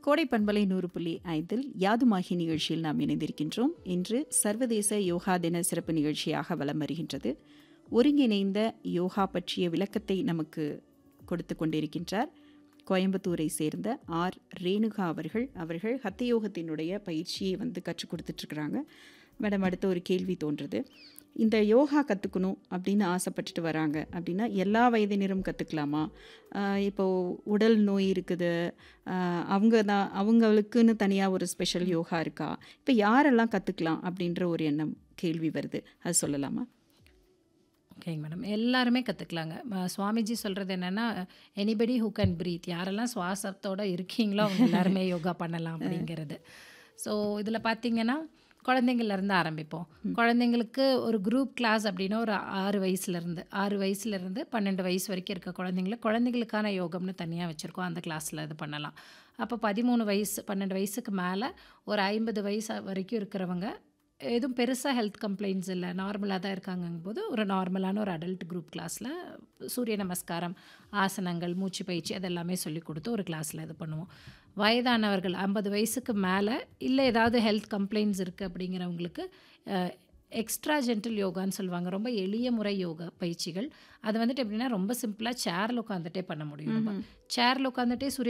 கோடை பண்பலை நூறு புள்ளி ஐந்தில் யாதுமாகி நிகழ்ச்சியில் நாம் இணைந்திருக்கின்றோம் இன்று சர்வதேச யோகா தின சிறப்பு நிகழ்ச்சியாக வலம் வருகின்றது ஒருங்கிணைந்த யோகா பற்றிய விளக்கத்தை நமக்கு கொடுத்து கொண்டிருக்கின்றார் கோயம்புத்தூரை சேர்ந்த ஆர் ரேணுகா அவர்கள் அவர்கள் ஹத்த யோகத்தினுடைய பயிற்சியை வந்து கற்றுக் கொடுத்துட்ருக்குறாங்க மேடம் அடுத்த ஒரு கேள்வி தோன்றுது இந்த யோகா கற்றுக்கணும் அப்படின்னு ஆசைப்பட்டுட்டு வராங்க அப்படின்னா எல்லா வயதினரும் கற்றுக்கலாமா இப்போது உடல் நோய் இருக்குது ஆஹ் அவங்க தான் அவங்களுக்குன்னு தனியாக ஒரு ஸ்பெஷல் யோகா இருக்கா இப்போ யாரெல்லாம் கற்றுக்கலாம் அப்படின்ற ஒரு எண்ணம் கேள்வி வருது அது சொல்லலாமா ஓகேங்க மேடம் எல்லாருமே கற்றுக்கலாங்க சுவாமிஜி சொல்கிறது என்னென்னா எனிபடி ஹூ கேன் பிரீத் யாரெல்லாம் சுவாசத்தோட இருக்கீங்களோ அவங்க எல்லாருமே யோகா பண்ணலாம் அப்படிங்கிறது ஸோ இதில் பார்த்தீங்கன்னா குழந்தைங்கள்லேருந்து ஆரம்பிப்போம் குழந்தைங்களுக்கு ஒரு குரூப் கிளாஸ் அப்படின்னா ஒரு ஆறு வயசுலேருந்து ஆறு வயசுலேருந்து பன்னெண்டு வயசு வரைக்கும் இருக்க குழந்தைங்கள குழந்தைங்களுக்கான யோகம்னு தனியாக வச்சுருக்கோம் அந்த கிளாஸில் இது பண்ணலாம் அப்போ பதிமூணு வயசு பன்னெண்டு வயசுக்கு மேலே ஒரு ஐம்பது வயசு வரைக்கும் இருக்கிறவங்க எதுவும் பெருசாக ஹெல்த் கம்ப்ளைண்ட்ஸ் இல்லை நார்மலாக தான் இருக்காங்கும் போது ஒரு நார்மலான ஒரு அடல்ட் குரூப் கிளாஸில் சூரிய நமஸ்காரம் ஆசனங்கள் மூச்சு பயிற்சி அதெல்லாமே சொல்லி கொடுத்து ஒரு கிளாஸில் இது பண்ணுவோம் வயதானவர்கள் ஐம்பது வயசுக்கு மேலே இல்லை ஏதாவது ஹெல்த் கம்ப்ளைண்ட்ஸ் இருக்குது அப்படிங்கிறவங்களுக்கு எக்ஸ்ட்ரா ஜென்டல் யோகான்னு சொல்லுவாங்க ரொம்ப எளிய முறை யோகா பயிற்சிகள் அது வந்துட்டு எப்படின்னா ரொம்ப சிம்பிளாக சேரில் உட்காந்துட்டே பண்ண முடியும் நம்ம சேரில் உட்காந்துட்டே சூரிய